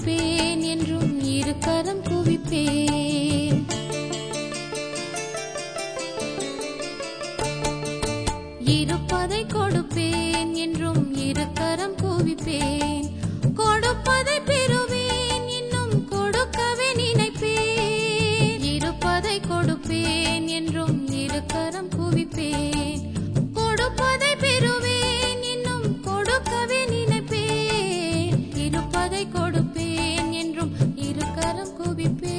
கொடுப்பேன் என்றும் இரு கரம் குவிப்பேன் இருப்பதை கொடுப்பேன் என்றும் இரு கரம் குவிப்பேன் கொடுப்பதை பெறுவேன் இன்னும் கொடுக்கவே நினைப்பேன் இருப்பதை கொடுப்பேன் என்றும் இரு கரம் குவிப்பேன் கொடுப்பதை பெறுவேன் இன்னும் கொடுக்கவே நினைப்பேன் இருப்பதை கொடுப்பேன் என்றும் இரு கரம் குவிப்பேன்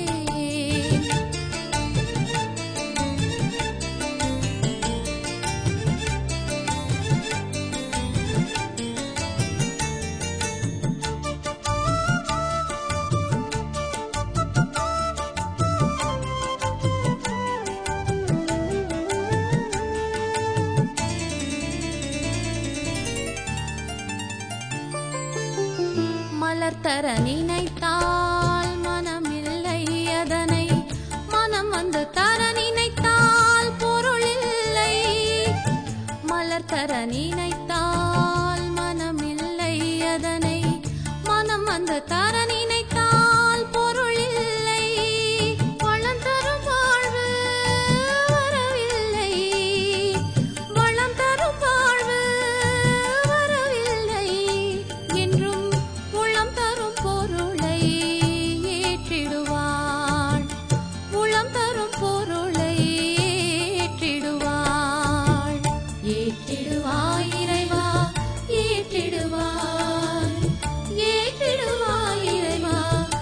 மலர் தர நினைத்தால் மனமில்லை அதனை மனம் வந்து தர நினைத்தால் பொருள் இல்லை மலர் தர நினைத்தால் மனமில்லை அதனை மனம் வந்து தர நினைத்தால் பொருள் இல்லை வளம் தரும் வாழ்வு வரவில்லை வளம் தரும் வாழ்வு வரவில்லை என்றும் உளம் தரும் பொருளை ஏற்றிடுவாள் உளம் தரும் பொருளை ஏற்றிடுவாள் ஏற்றிடுவாய் இறைவா ஏற்றிடுவாய் ஏற்றிடுவாய் இறைவா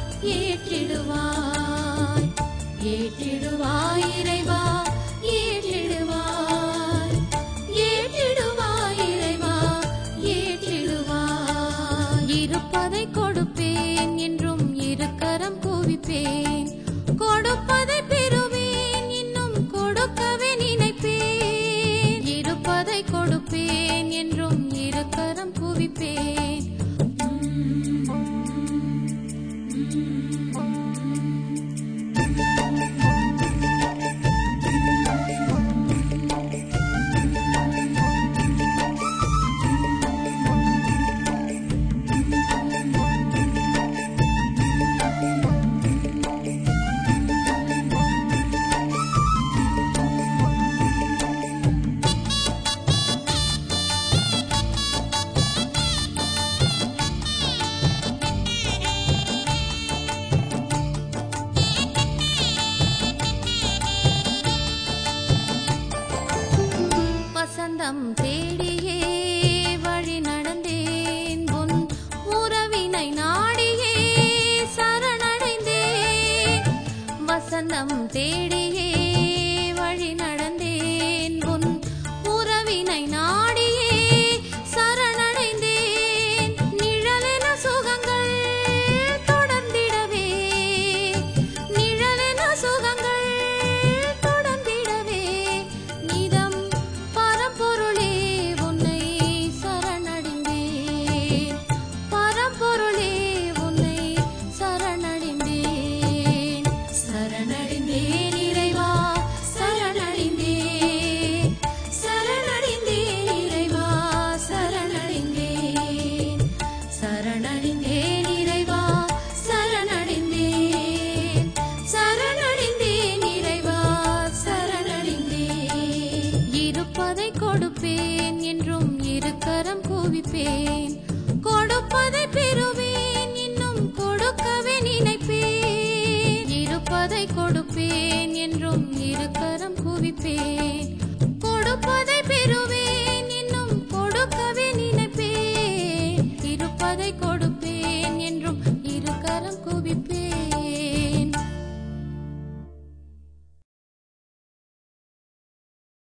ஏற்றிடுவாய் ஏற்றிடுவாய் இறைவா ஏற்றிடுவாய் ஏற்றிடுவாய் இறைவா ஏற்றிடுவாய் இருப்பதை கொடுப்பேன் என்றும் இரு கரம் குவிப்பேன் கொடுப்பதை பெறுவேன் இன்னும் கொடுக்கவே நினைப்பேன் இருப்பதை கொடுப்பேன் என்றும் இரு கரம் குவிப்பேன் வசந்தம் தேடியே வழி நடந்தேன் உன் உறவினை நாடியே சரணடைந்தேன் வசந்தம் தேடியே வழி நடந்தேன் உன் உறவினை நாடியே சரணடைந்தேன் நிழலென சுகங்கள் தொடர்ந்திடவே நிழலென சுகங்கள் தொடர்ந்திடவே நிதம் பரம்பொருளே உன்னை சரணடைந்தேன் பரம்பொருளே உன்னை சரணடைந்தேன் சரணடைந்தேன் இறைவா சரணடைந்தேன் சரணடைந்தேன் இறைவா சரணடைந்தேன் சரணடைந்தேன் இறைவா சரணடைந்தேன் சரணடைந்தேன் இறைவா சரணடைந்தேன் இருப்பதை கொடுப்பேன் என்றும் இரு கரம் குவிப்பேன் கொடுப்பதை பெறுவேன் இன்னும் கொடுக்கவே நினைப்பேன் இருப்பதை கொடுப்பேன் என்றும் இரு கரம் குவிப்பேன் கொடுப்பதை